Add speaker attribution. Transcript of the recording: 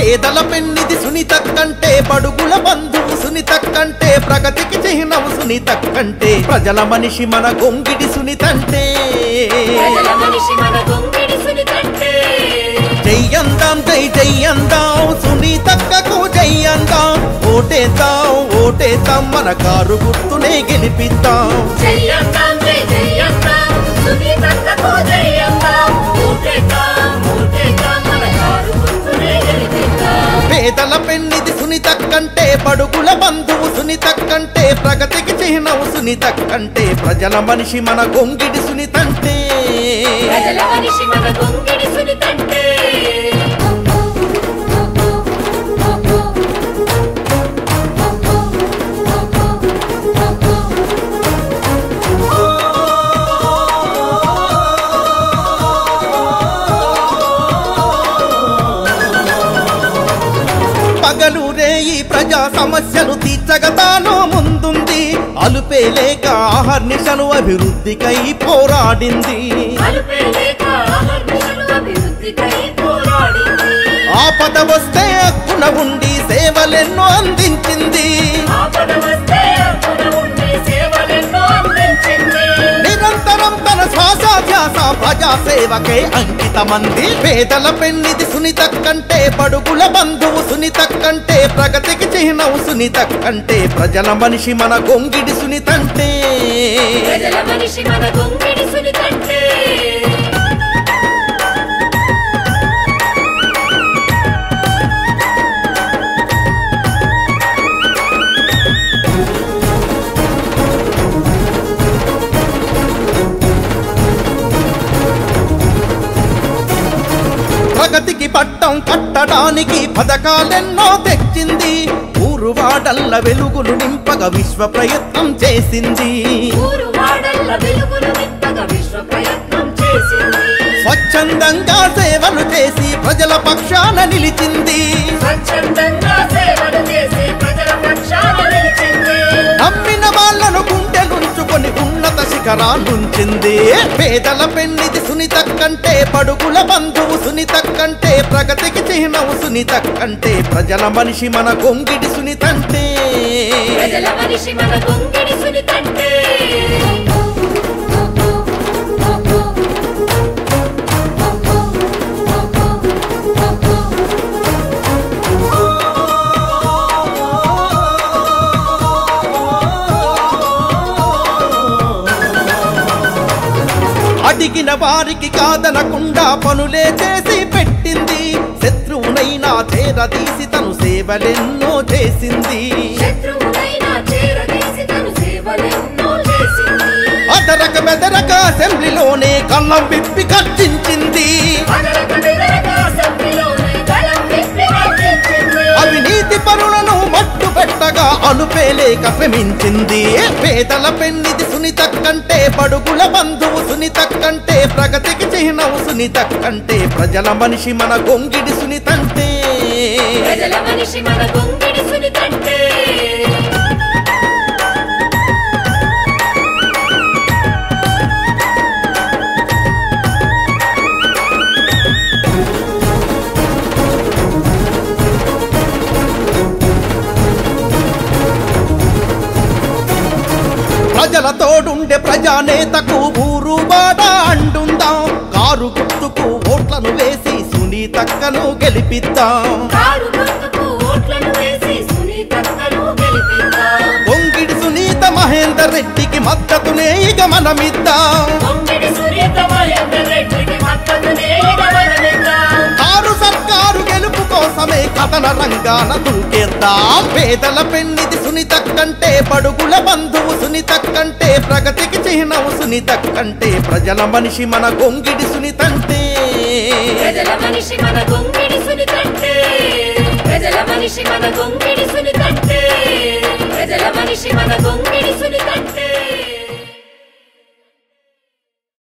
Speaker 1: పేదల పెన్నిది సునీత కంటే బడుగుల బంధువు సునీత కంటే ప్రగతికి చిహ్నము సునీత కంటే ప్రజల మనిషి మన గొంగిడి సునీతంటే
Speaker 2: ప్రజల మనిషి మన గొంగిడి సునితంటే
Speaker 1: జయ్యందాం జై జయ్యందాం సునీతక్కకు జయ్యందాం ఓటేద్దాం ఓటేద్దాం మన కారు గుర్తునే గెలిపిద్దాం
Speaker 2: జయ్యంతాం జై జయ్యంతాం సునీతక్కకు జయ్యంతాం ఊటేద్దాం ఊటేద్దాం మన కారు గుర్తునే గెలిపిద్దాం
Speaker 1: పేదల పెన్నిది సునీత కంటే బడుగుల బంధువు సునీత కంటే ప్రగతికి చిహ్నము సునీత కంటే ప్రజల మనిషి మన గొంగిడి సునీతంటే
Speaker 2: ప్రజల మనిషి మన గొంగిడి సునితంటే
Speaker 1: పగలు రేయి ప్రజా సమస్యలు తీర్చగతానో ముందుంది అలుపే లేక ఆహర్నిశను అభివృద్ధికై పోరాడింది
Speaker 2: అలుపే లేక ఆహర్నిశలు అభివృద్ధికై పోరాడింది
Speaker 1: ఆపద వస్తే అక్కున ఉండి సేవలెన్నో అందించింది
Speaker 2: ఆపద వస్తే అప్పుడ ఉండి సేవలెన్నో అందించింది
Speaker 1: నిరంతరం తన శ్వాస ధ్యాస ప్రజా సేవకే అంకితమంది పేదల పెన్నిది సునీత కంటే బడుగుల బంధువు సునీత కంటే ప్రగతికి చిహ్నవు సునీత కంటే ప్రజల మనిషి మన గొంగిడి సునీతంటే
Speaker 2: ప్రజల మనిషి మన గొంగిడి సునితంటే
Speaker 1: ప్రగతికి పట్టం కట్టడానికి పథకాలెన్నో తెచ్చింది ఊరు వాడల్ల వెలుగులు నింపగ విశ్వ ప్రయత్నం చేసింది
Speaker 2: ఊరు వాడల్ల వెలుగులు నింపగా విశ్వ ప్రయత్నం చేసింది
Speaker 1: స్వచ్ఛందంగా సేవలు చేసి ప్రజల పక్షాన నిలిచింది
Speaker 2: స్వచ్ఛందంగా సేవలు చేసి ప్రజల పక్షాన నిలిచింది
Speaker 1: నమ్మిన వాళ్ళను గుండెలుంచుకొని ఉన్నత శిఖరాలుంచింది పేదల పెన్నిది సునీత కంటే పడుగుల బంధువు సునీత కంటే ప్రగతికి చిహ్నవు సునీత కంటే ప్రజల మనిషి మన గొంగిడి సునీతంటే
Speaker 2: ప్రజల మనిషి మన గొంగిడి సునితంటే
Speaker 1: అడిగిన వారికి కాదనకుండా పనులే చేసి పెట్టింది శత్రువునైనా చేరదీసి తను సేవలెన్నో చేసింది
Speaker 2: శత్రువునైనా చేరదీసి తను సేవలెన్నో చేసింది
Speaker 1: అదరక బెదరక అసెంబ్లీలోనే కళ్ళం విప్పి ఖర్చించింది
Speaker 2: అదరక బెదరక అసెంబ్లీలోనే గళం విప్పి గర్జించింది.
Speaker 1: అవినీతి పరులను మట్టు పెట్టగా అనుపేలేక శ్రమించింది పేదల పెన్నిది సునీత కంటే బడుగుల బంధువు సునీత కంటే ప్రగతికి చిహ్నవు సునీత కంటే ప్రజల మనిషి మన గొంగిడి సునీతంటే
Speaker 2: ప్రజల మనిషి మన గొంగిడి సునితంటే
Speaker 1: ప్రజల తోడుండే ప్రజానేతకు ఊరు బాట అండుందాం కారు గుర్తుకు ఓట్లను వేసి సునీతక్కను గెలిపిద్దాం
Speaker 2: కారు గుర్తుకు ఓట్లను వేసి సునీతక్కను గెలిపిద్దాం
Speaker 1: పొంగిడి సునీత మహేందర్ రెడ్డికి మద్దతునే ఇక మనమిద్దాం
Speaker 2: గొంగిడి సునీత మహేందర్ రెడ్డికి మద్దతునే ఇక మనమిద్దాం.
Speaker 1: కారు సర్కారు గెలుపు కోసమే కథన రంగాన దూకేద్దాం పేదల పెన్నిది సునీత కంటే బడుగుల బంధువు సునీత కంటే ప్రగతికి చిహ్నవు సునీత కంటే ప్రజల మనిషి మన గొంగిడి సునీతంటే
Speaker 2: ప్రజల మనిషి మన గొంగిడి సునితంటే ప్రజల మనిషి మన గొంగిడి సునితంటే ప్రజల మనిషి మన గొంగిడి సునితంటే